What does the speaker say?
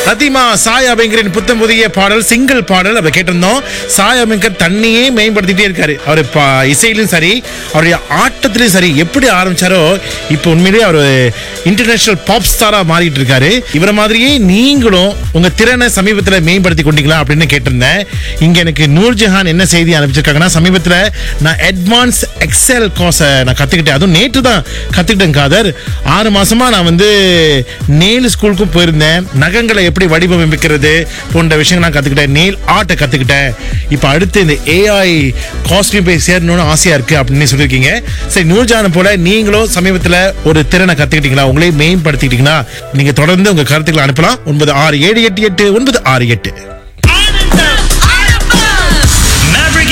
ரத்திமா சாய் அபிங்கரின் புத்தம் புதிய பாடல் சிங்கிள் பாடல் அவ கேட்டிருந்தோம் சாய் அபிங்கர் தண்ணியே மேம்படுத்திட்டே இருக்காரு அவர் ப- இசையிலும் சரி அவருடைய ஆட்டத்திலும் சரி எப்படி ஆரம்பிச்சாரோ இப்போ உண்மையிலேயே அவர் இன்டர்நேஷனல் பாப் ஸ்டாரா மாறிட்டு இருக்காரு இவரை மாதிரியே நீங்களும் உங்க திறனை சமீபத்துல மேம்படுத்தி கொண்டீங்களா அப்படின்னு கேட்டிருந்தேன் இங்க எனக்கு நூர்ஜஹான் என்ன செய்தி அனுப்பிச்சிருக்காங்கன்னா சமீபத்துல நான் அட்வான்ஸ் எக்ஸல் கோர்ஸை நான் கத்துக்கிட்டேன் அதுவும் நேற்று தான் கத்துக்கிட்டேன் காதர் ஆறு மாசமா நான் வந்து நேல் ஸ்கூலுக்கும் போயிருந்தேன் நகங்களை எப்படி வடிவமைக்கிறது போன்ற விஷயங்கள் நான் கத்துக்கிட்டேன் நேல் ஆர்ட்டை கத்துக்கிட்டேன் இப்போ அடுத்து இந்த ஏஐ காஸ்ட்லி போய் சேரணும்னு ஆசையா இருக்கு அப்படின்னு சொல்லியிருக்கீங்க சரி நூர்ஜான் போல நீங்களும் சமீபத்துல ஒரு திறனை கத்துக்கிட்டீங்களா உங்களே மேம்படுத்திக்கிட்டீங்களா நீங்க தொடர்ந்து உங்க கருத்துக்களை அனுப்பலாம் ஒன்பது ஆறு ஏழு எட்டு எட்டு ஒன்பது ஆறு எட்டு